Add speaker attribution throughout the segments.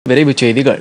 Speaker 1: விரைவுச் செய்திகள்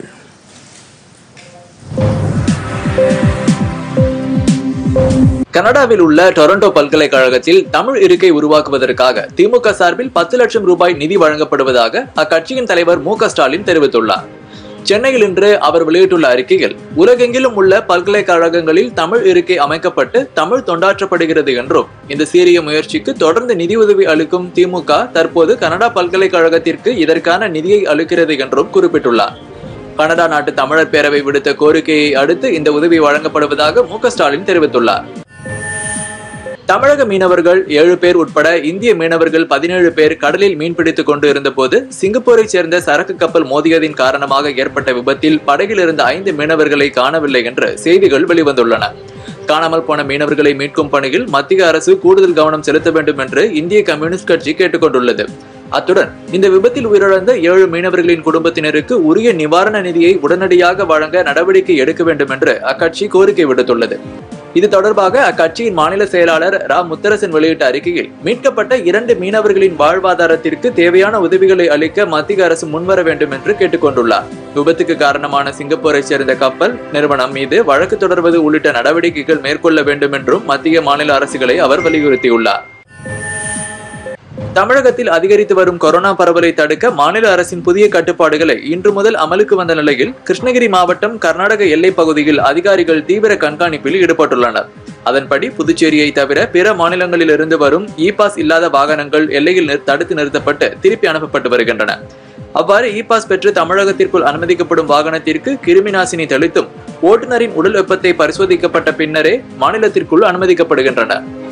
Speaker 2: கனடாவில் உள்ள டொரண்டோ பல்கலைக்கழகத்தில் தமிழ் இருக்கை உருவாக்குவதற்காக திமுக சார்பில் பத்து லட்சம் ரூபாய் நிதி வழங்கப்படுவதாக அக்கட்சியின் தலைவர் மு க ஸ்டாலின் தெரிவித்துள்ளார் சென்னையில் இன்று அவர் வெளியிட்டுள்ள அறிக்கையில் உலகெங்கிலும் உள்ள பல்கலைக்கழகங்களில் தமிழ் இருக்கை அமைக்கப்பட்டு தமிழ் தொண்டாற்றப்படுகிறது என்றும் இந்த சீரிய முயற்சிக்கு தொடர்ந்து நிதியுதவி அளிக்கும் திமுக தற்போது கனடா பல்கலைக்கழகத்திற்கு இதற்கான நிதியை அளிக்கிறது என்றும் குறிப்பிட்டுள்ளார் கனடா நாட்டு தமிழர் பேரவை விடுத்த கோரிக்கையை அடுத்து இந்த உதவி வழங்கப்படுவதாக மு க ஸ்டாலின் தெரிவித்துள்ளார் தமிழக மீனவர்கள் ஏழு பேர் உட்பட இந்திய மீனவர்கள் பதினேழு பேர் கடலில் மீன்பிடித்துக் கொண்டு இருந்தபோது சிங்கப்பூரைச் சேர்ந்த சரக்கு கப்பல் மோதியதின் காரணமாக ஏற்பட்ட விபத்தில் படகில் இருந்த ஐந்து மீனவர்களை காணவில்லை என்று செய்திகள் வெளிவந்துள்ளன காணாமல் போன மீனவர்களை மீட்கும் பணியில் மத்திய அரசு கூடுதல் கவனம் செலுத்த வேண்டும் என்று இந்திய கம்யூனிஸ்ட் கட்சி கேட்டுக்கொண்டுள்ளது அத்துடன் இந்த விபத்தில் உயிரிழந்த ஏழு மீனவர்களின் குடும்பத்தினருக்கு உரிய நிவாரண நிதியை உடனடியாக வழங்க நடவடிக்கை எடுக்க வேண்டும் என்று அக்கட்சி கோரிக்கை விடுத்துள்ளது இது தொடர்பாக அக்கட்சியின் மாநில செயலாளர் ரா முத்தரசன் வெளியிட்ட அறிக்கையில் மீட்கப்பட்ட இரண்டு மீனவர்களின் வாழ்வாதாரத்திற்கு தேவையான உதவிகளை அளிக்க மத்திய அரசு முன்வர வேண்டும் என்று கேட்டுக்கொண்டுள்ளார் விபத்துக்கு காரணமான சிங்கப்பூரை சேர்ந்த கப்பல் நிறுவனம் மீது வழக்கு தொடர்வது உள்ளிட்ட நடவடிக்கைகள் மேற்கொள்ள வேண்டும் என்றும் மத்திய மாநில அரசுகளை அவர் வலியுறுத்தியுள்ளார் தமிழகத்தில் அதிகரித்து வரும் கொரோனா பரவலை தடுக்க மாநில அரசின் புதிய கட்டுப்பாடுகளை இன்று முதல் அமலுக்கு வந்த நிலையில் கிருஷ்ணகிரி மாவட்டம் கர்நாடக எல்லைப் பகுதியில் அதிகாரிகள் தீவிர கண்காணிப்பில் ஈடுபட்டுள்ளனர் அதன்படி புதுச்சேரியை தவிர பிற மாநிலங்களில் இருந்து வரும் இ பாஸ் இல்லாத வாகனங்கள் எல்லையில் நிறு- தடுத்து நிறுத்தப்பட்டு திருப்பி அனுப்பப்பட்டு வருகின்றன அவ்வாறு இ பாஸ் பெற்று தமிழகத்திற்குள் அனுமதிக்கப்படும் வாகனத்திற்கு கிருமி நாசினி தெளித்தும் ஓட்டுநரின் உடல் வெப்பத்தை பரிசோதிக்கப்பட்ட பின்னரே மாநிலத்திற்குள் அனுமதிக்கப்படுகின்றன